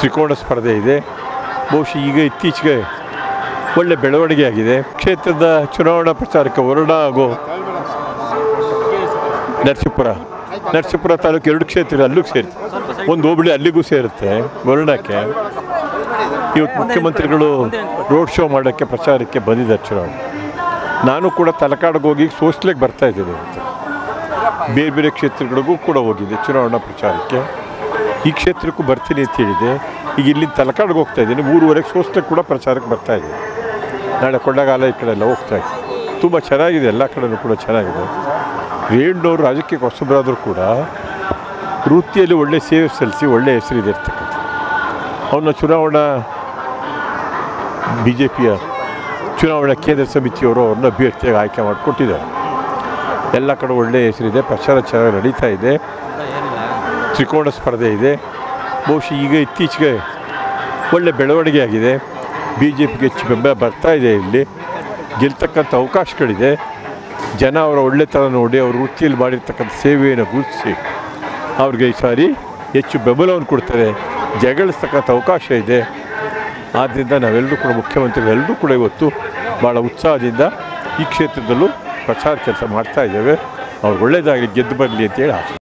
ತ್ರಿಕೋಣ ಸ್ಪರ್ಧೆ ಇದೆ ಬಹುಶಃ ಈಗ ಇತ್ತೀಚೆಗೆ ಒಳ್ಳೆ ಬೆಳವಣಿಗೆ ಆಗಿದೆ ಕ್ಷೇತ್ರದ ಚುನಾವಣಾ ಪ್ರಚಾರಕ್ಕೆ ಹೊರಡ ಹಾಗೂ ನರಸೀಪುರ ನರಸೀಪುರ ತಾಲೂಕು ಎರಡು ಕ್ಷೇತ್ರ ಅಲ್ಲಿಗೂ ಸೇರುತ್ತೆ ಒಂದು ಹೋಬಳಿ ಅಲ್ಲಿಗೂ ಸೇರುತ್ತೆ ವರ್ಣಕ್ಕೆ ಇವತ್ತು ಮುಖ್ಯಮಂತ್ರಿಗಳು ರೋಡ್ ಶೋ ಮಾಡೋಕ್ಕೆ ಪ್ರಚಾರಕ್ಕೆ ಬಂದಿದ್ದಾರೆ ಚುನಾವಣೆ ನಾನು ಕೂಡ ತಲಕಾಡಿಗೆ ಹೋಗಿ ಸೋಸ್ಲಿಕ್ಕೆ ಬರ್ತಾ ಇದ್ದೀನಿ ಇವತ್ತು ಬೇರೆ ಬೇರೆ ಕ್ಷೇತ್ರಗಳಿಗೂ ಕೂಡ ಹೋಗಿದೆ ಚುನಾವಣಾ ಪ್ರಚಾರಕ್ಕೆ ಈ ಕ್ಷೇತ್ರಕ್ಕೂ ಬರ್ತೀನಿ ಅಂತ ಹೇಳಿದೆ ಈಗ ಇಲ್ಲಿ ತಲಕಾಡಿಗೆ ಹೋಗ್ತಾ ಇದ್ದೀನಿ ಮೂರುವರೆಗೆ ಸೋಸ್ಲಿಕ್ಕೆ ಕೂಡ ಪ್ರಚಾರಕ್ಕೆ ಬರ್ತಾ ಇದ್ದೀನಿ ನಾಳೆ ಕೊಂಡಗಾಲ ಈ ಕಡೆ ಎಲ್ಲ ಹೋಗ್ತಾ ಇದ್ದೀನಿ ತುಂಬ ಚೆನ್ನಾಗಿದೆ ಎಲ್ಲ ಕಡೆನೂ ಕೂಡ ಚೆನ್ನಾಗಿದೆ ರೇಣುನವರು ರಾಜಕೀಯಕ್ಕೆ ಹೊಸಬರಾದರೂ ಕೂಡ ವೃತ್ತಿಯಲ್ಲಿ ಒಳ್ಳೆ ಸೇವೆ ಸಲ್ಲಿಸಿ ಒಳ್ಳೆ ಹೆಸರಿದೆ ಇರ್ತಕ್ಕಂಥ ಅವನ್ನ ಚುನಾವಣಾ ಬಿ ಜೆ ಪಿಯ ಚುನಾವಣಾ ಕೇಂದ್ರ ಸಮಿತಿಯವರು ಅವ್ರನ್ನ ಅಭ್ಯರ್ಥಿಯಾಗಿ ಆಯ್ಕೆ ಮಾಡಿಕೊಟ್ಟಿದ್ದಾರೆ ಎಲ್ಲ ಕಡೆ ಒಳ್ಳೆ ಹೆಸರಿದೆ ಪ್ರಚಾರ ಚೆನ್ನಾಗಿ ನಡೀತಾ ಇದೆ ತ್ರಿಕೋಣ ಸ್ಪರ್ಧೆ ಇದೆ ಬಹುಶಃ ಈಗ ಇತ್ತೀಚೆಗೆ ಒಳ್ಳೆ ಬೆಳವಣಿಗೆ ಆಗಿದೆ ಬಿ ಜೆ ಪಿಗೆ ಹೆಚ್ಚು ಬೆಂಬಲ ಬರ್ತಾ ಇದೆ ಇಲ್ಲಿ ಗೆಲ್ತಕ್ಕಂಥ ಅವಕಾಶಗಳಿದೆ ಜನ ಅವರ ಒಳ್ಳೆತನ ನೋಡಿ ಅವ್ರ ವೃತ್ತಿಯಲ್ಲಿ ಮಾಡಿರ್ತಕ್ಕಂಥ ಸೇವೆಯನ್ನು ಗುರುತಿಸಿ ಅವ್ರಿಗೆ ಈ ಸಾರಿ ಹೆಚ್ಚು ಬೆಂಬಲವನ್ನು ಕೊಡ್ತಾರೆ ಜಗಳಿಸ್ತಕ್ಕಂಥ ಅವಕಾಶ ಇದೆ ಆದ್ದರಿಂದ ನಾವೆಲ್ಲರೂ ಕೂಡ ಮುಖ್ಯಮಂತ್ರಿಗಳು ಎಲ್ಲರೂ ಕೂಡ ಇವತ್ತು ಭಾಳ ಉತ್ಸಾಹದಿಂದ ಈ ಕ್ಷೇತ್ರದಲ್ಲೂ ಪ್ರಚಾರ ಕೆಲಸ ಮಾಡ್ತಾ ಇದ್ದೇವೆ ಅವ್ರಿಗೆ ಒಳ್ಳೆಯದಾಗಲಿ ಗೆದ್ದು ಬರಲಿ ಅಂತೇಳಿ ಆಸೆ